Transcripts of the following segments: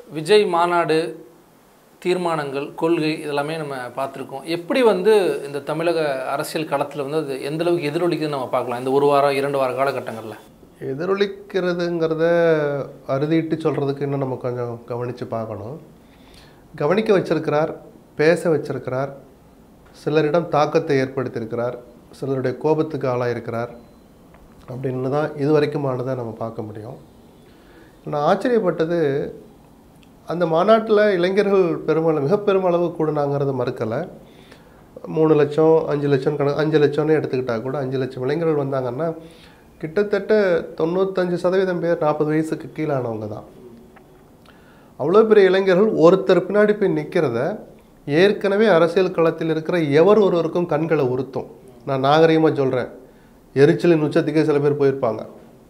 விஜய் மாநாடு தீர்மானங்கள் கொள்கை இதெல்லாமே நம்ம பார்த்துருக்கோம் எப்படி வந்து இந்த தமிழக அரசியல் களத்தில் வந்து அது எந்த அளவுக்கு எதிரொலிக்குதுன்னு நம்ம பார்க்கலாம் இந்த ஒரு வாரம் இரண்டு வார காலகட்டங்களில் எதிரொலிக்கிறதுங்கிறத அறுதிட்டு சொல்கிறதுக்கு இன்னும் நம்ம கொஞ்சம் கவனித்து பார்க்கணும் கவனிக்க வச்சிருக்கிறார் பேச வச்சிருக்கிறார் சிலரிடம் தாக்கத்தை ஏற்படுத்தியிருக்கிறார் சிலருடைய கோபத்துக்கு ஆளாயிருக்கிறார் அப்படின்னு தான் இது வரைக்குமானதை நம்ம பார்க்க முடியும் நான் ஆச்சரியப்பட்டது அந்த மாநாட்டில் இளைஞர்கள் பெருமளவு மிக பெருமளவு கூடுனாங்கிறத மறுக்கலை மூணு லட்சம் அஞ்சு லட்சம் கணக்கு அஞ்சு லட்சம்னு எடுத்துக்கிட்டா கூட அஞ்சு லட்சம் இளைஞர்கள் வந்தாங்கன்னா கிட்டத்தட்ட தொண்ணூத்தஞ்சு சதவீதம் பேர் நாற்பது வயசுக்கு கீழானவங்க தான் அவ்வளோ பெரிய இளைஞர்கள் ஒருத்தர் பின்னாடி போய் நிற்கிறத ஏற்கனவே அரசியல் களத்தில் இருக்கிற எவர் ஒருவருக்கும் கண்களை உறுத்தும் நான் நாகரிகமாக சொல்கிறேன் எரிச்சலின் உச்சத்துக்கே சில பேர் போயிருப்பாங்க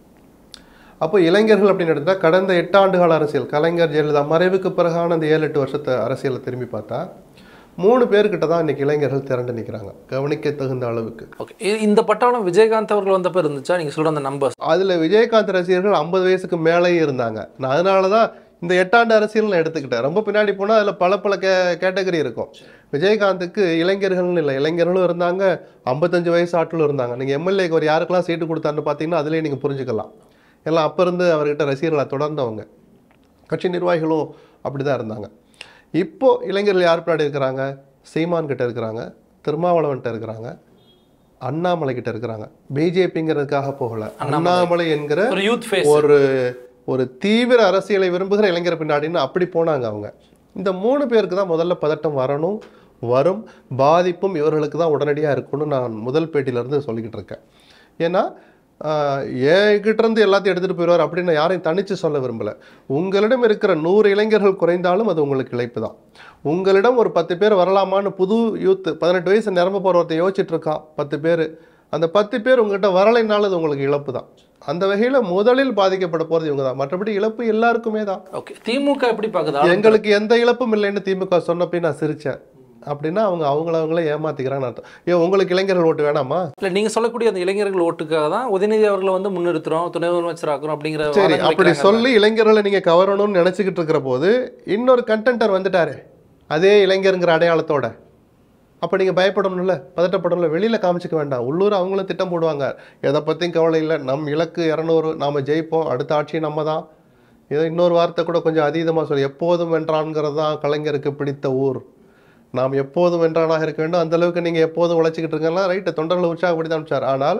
அப்போ இளைஞர்கள் அப்படின்னு எடுத்தால் கடந்த எட்டு ஆண்டுகால அரசியல் கலைஞர் ஜெயலலிதா மறைவுக்கு பிறகான அந்த ஏழு எட்டு வருஷத்தை அரசியலை திரும்பி பார்த்தா மூணு பேர்கிட்ட தான் இன்னைக்கு இளைஞர்கள் திரண்டு நிற்கிறாங்க கவனிக்க தகுந்த அளவுக்கு ஓகே இந்த பட்டாளம் விஜயகாந்த் அவர்கள் வந்தப்போ இருந்துச்சா நீங்கள் சொல்கிற அந்த நம்பர்ஸ் அதில் விஜயகாந்த் ரசிகர்கள் ஐம்பது வயசுக்கு மேலேயே இருந்தாங்க நான் அதனால தான் இந்த எட்டாண்டு அரசியல் நான் எடுத்துக்கிட்டேன் ரொம்ப பின்னாடி போனால் அதில் பல பல கே கேட்டகரி இருக்கும் விஜயகாந்துக்கு இளைஞர்கள்னு இல்லை இளைஞர்களும் இருந்தாங்க ஐம்பத்தஞ்சு வயசு ஆட்களும் இருந்தாங்க நீங்கள் எம்எல்ஏக்கு ஒரு யாருக்கெல்லாம் சீட்டு கொடுத்தாருன்னு பார்த்தீங்கன்னா அதிலே நீங்கள் புரிஞ்சுக்கலாம் எல்லாம் அப்போ இருந்து அவர்கிட்ட ரசிகர்களை தொடர்ந்தவங்க கட்சி நிர்வாகிகளும் அப்படி தான் இருந்தாங்க இப்போ இளைஞர்கள் யார் பின்னாடி இருக்கிறாங்க சீமான் கிட்ட இருக்கிறாங்க திருமாவளவன்கிட்ட இருக்கிறாங்க அண்ணாமலை கிட்ட இருக்கிறாங்க பிஜேபிங்கிறதுக்காக போகல அண்ணாமலை என்கிற ஒரு யூத் ஃபேஸ் ஒரு ஒரு தீவிர அரசியலை விரும்புகிற இளைஞர் பின்னாடின்னு அப்படி போனாங்க அவங்க இந்த மூணு பேருக்கு தான் முதல்ல பதட்டம் வரணும் வரும் பாதிப்பும் இவர்களுக்கு தான் உடனடியாக இருக்கும்னு நான் முதல் பேட்டியிலேருந்து சொல்லிக்கிட்டு இருக்கேன் ஏன்னா ஆஹ், என்கிட்ட இருந்து எல்லாத்தையும் எடுத்துகிட்டு போயிடுவார் அப்படின்னு நான் யாரையும் தனிச்சு சொல்ல விரும்பல உங்களிடம் இருக்கிற நூறு இளைஞர்கள் குறைந்தாலும் அது உங்களுக்கு இழைப்பு தான் உங்களிடம் ஒரு பத்து பேர் வரலாமான்னு புது யூத் பதினெட்டு வயசு நிரம்ப போகிற ஒருத்தன் யோசிச்சுட்டு இருக்கான் பத்து பேர் அந்த பத்து பேர் உங்ககிட்ட வரலைனாலும் அது உங்களுக்கு இழப்பு தான் அந்த வகையில் முதலில் பாதிக்கப்பட போகிறது இவங்க தான் மற்றபடி இழப்பு எல்லாருக்குமே தான் ஓகே திமுக எப்படி பார்க்குது எங்களுக்கு எந்த இழப்பும் இல்லைன்னு திமுக சொன்னப்போ நான் சிரிச்சேன் அப்படின்னா அவங்க அவங்கள அவங்களே ஏமாத்திக்கிறான்னு அர்த்தம் ஏன் உங்களுக்கு இளைஞர்கள் ஓட்டு வேணாமா இல்லை நீங்கள் சொல்லக்கூடிய அந்த இளைஞர்கள் ஓட்டுக்காக தான் உதயநிதி அவர்களை வந்து முன்னிறுத்துறோம் துணை முதலமைச்சர் ஆக்குறோம் அப்படிங்கிற சரி வாதங்கள் அப்படி வைக்கிறாங்க. சொல்லி இளைஞர்களை நீங்க கவரணும்னு நினைச்சுக்கிட்டு இருக்கிற போது இன்னொரு கண்டென்டர் வந்துட்டாரு அதே இளைஞருங்கிற அடையாளத்தோட அப்போ நீங்கள் பயப்படணும்ல பதட்டப்படணும்ல வெளியில் காமிச்சிக்க வேண்டாம் உள்ளூர் அவங்களும் திட்டம் போடுவாங்க எதை பற்றியும் கவலை இல்லை நம் இலக்கு இரநூறு நாம் ஜெயிப்போம் அடுத்த ஆட்சி நம்ம தான் ஏதோ இன்னொரு வார்த்தை கூட கொஞ்சம் அதீதமாக சொல்லி எப்போதும் வென்றான்ங்கிறது தான் கலைஞருக்கு பிடித்த ஊர் நாம் எப்போதும் வென்றானாக இருக்க வேண்டும் அந்த அளவுக்கு நீங்கள் எப்போதும் உழைச்சிக்கிட்டு இருக்கலாம் ரைட்டு தொண்டர்களை உற்சாகப்படுத்தி அனுப்பிச்சார் ஆனால்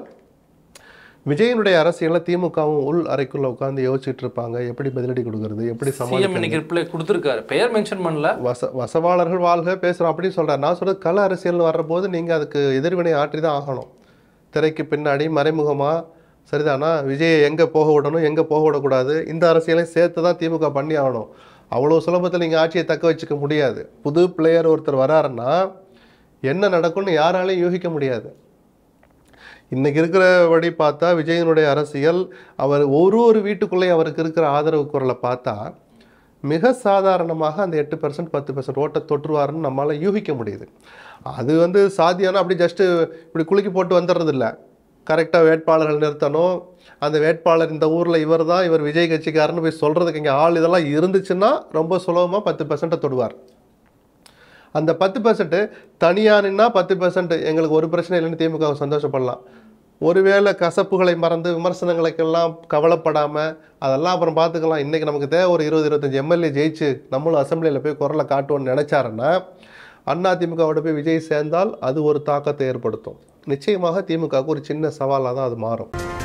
விஜயனுடைய அரசியலில் திமுகவும் உள் அறைக்குள்ள உட்காந்து யோசிச்சுட்டு இருப்பாங்க எப்படி பதிலடி கொடுக்கறது எப்படி சிஎம் சமாளிக்கிறது இன்னைக்கு ரிப்ளை கொடுத்துருக்காரு பெயர் மென்ஷன் பண்ணல வச வசவாளர்கள் வாழ்க பேசுகிறோம் அப்படின்னு சொல்கிறார் நான் சொல்கிறது கள அரசியல்னு வர்றபோது நீங்கள் அதுக்கு எதிர்வினை ஆற்றி தான் ஆகணும் திரைக்கு பின்னாடி மறைமுகமாக சரிதானா விஜயை எங்கே போக விடணும் எங்கே போக விடக்கூடாது இந்த அரசியலையும் சேர்த்து தான் திமுக பண்ணி ஆகணும் அவ்வளோ சுலபத்தில் நீங்கள் ஆட்சியை தக்க வச்சுக்க முடியாது புது பிளேயர் ஒருத்தர் வராருன்னா என்ன நடக்கும்னு யாராலையும் யூகிக்க முடியாது இன்னைக்கு இருக்கிறபடி பார்த்தா விஜயனுடைய அரசியல் அவர் ஒரு ஒரு வீட்டுக்குள்ளேயும் அவருக்கு இருக்கிற ஆதரவு குரலை பார்த்தா மிக சாதாரணமாக அந்த எட்டு பர்சன்ட் பத்து பர்சன்ட் ஓட்டை தொற்றுவாருன்னு நம்மளால் யூகிக்க முடியுது அது வந்து சாத்தியம்னா அப்படி ஜஸ்ட்டு இப்படி குலுக்கி போட்டு வந்துடுறது இல்லை கரெக்டாக வேட்பாளர்கள் நிறுத்தணும் அந்த வேட்பாளர் இந்த ஊரில் இவர் தான் இவர் விஜய் கட்சிக்காரன்னு போய் சொல்கிறதுக்கு இங்கே ஆள் இதெல்லாம் இருந்துச்சுன்னா ரொம்ப சுலபமாக பத்து பர்சன்ட்டை தொடுவார் அந்த பத்து பர்சன்ட் தனியாக நின்னா பத்து பர்சன்ட் எங்களுக்கு ஒரு பிரச்சனை இல்லைன்னு திமுக சந்தோஷப்படலாம் ஒருவேளை கசப்புகளை மறந்து விமர்சனங்களுக்கெல்லாம் கவலைப்படாமல் அதெல்லாம் அப்புறம் பார்த்துக்கலாம் இன்றைக்கி நமக்கு தேவை ஒரு இருபது இருபத்தஞ்சி எம்எல்ஏ ஜெயிச்சு நம்மளும் அசெம்பிளியில் போய் குரலை காட்டுவோம்னு நினச்சாருன்னா அண்ணா திமுகவோட போய் விஜய் சேர்ந்தால் அது ஒரு தாக்கத்தை ஏற்படுத்தும் நிச்சயமாக திமுகவுக்கு ஒரு சின்ன சவாலாக தான் அது மாறும்